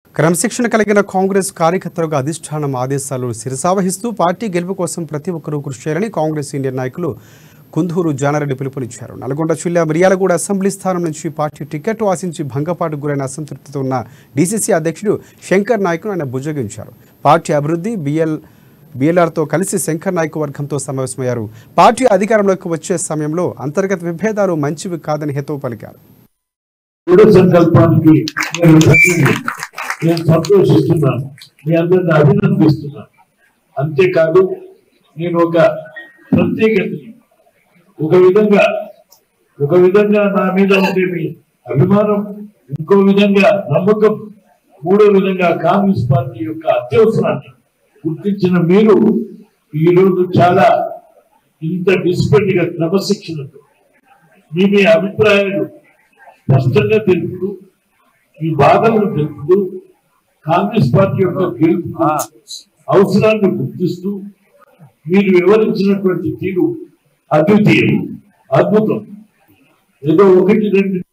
క్రమశిక్షణ కలిగిన కాంగ్రెస్ కార్యకర్తలకు అధిష్టానం ఆదేశాలు శిరసావహిస్తూ పార్టీ గెలుపు కోసం ప్రతి ఒక్కరూ కృషి చేయాలని కాంగ్రెస్ సీనియర్ నాయకులు కుందూరు జానారెడ్డి పిలుపునిచ్చారు నల్గొండ జిల్లా మిర్యాలగూడ అసెంబ్లీ స్థానం నుంచి పార్టీ టికెట్ ఆశించి భంగపాటుకు గురైన అసంతృప్తితో ఉన్న డీసీసీ అధ్యక్షుడు శంకర్ నాయక్ను ఆయన బుజ్జగించారు పార్టీ అభివృద్ధి బిఎల్ బిఎల్ఆర్తో కలిసి శంకర్ నాయక్ వర్గంతో సమావేశమయ్యారు పార్టీ అధికారంలోకి వచ్చే సమయంలో అంతర్గత విభేదాలు మంచివి కాదని హితవు పలికారు దృఢ సంకల్పానికి నేను దక్కింది. నేను సంతోషిస్తున్నాను మీ అందరిని అభినందిస్తున్నాను అంతేకాదు నేను ఒక ప్రత్యేకతని ఒక విధంగా ఒక విధంగా నా మీద ఉండే మీ అభిమానం ఇంకో విధంగా నమ్మకం మూడో విధంగా కాంగ్రెస్ పార్టీ యొక్క అత్యవసరాన్ని గుర్తించిన మీరు ఈ రోజు చాలా ఇంత డిసిప్లిన్ గా క్రమశిక్షణతో మీ మీ అభిప్రాయాలు స్పష్టంగా తెలుపుతూ ఈ బాధలను తెలుపుతూ కాంగ్రెస్ పార్టీ యొక్క గెలుపు అవసరాన్ని గుర్తిస్తూ మీరు వివరించినటువంటి తీరు అద్వితీయం అద్భుతం ఏదో ఒకటి రెండు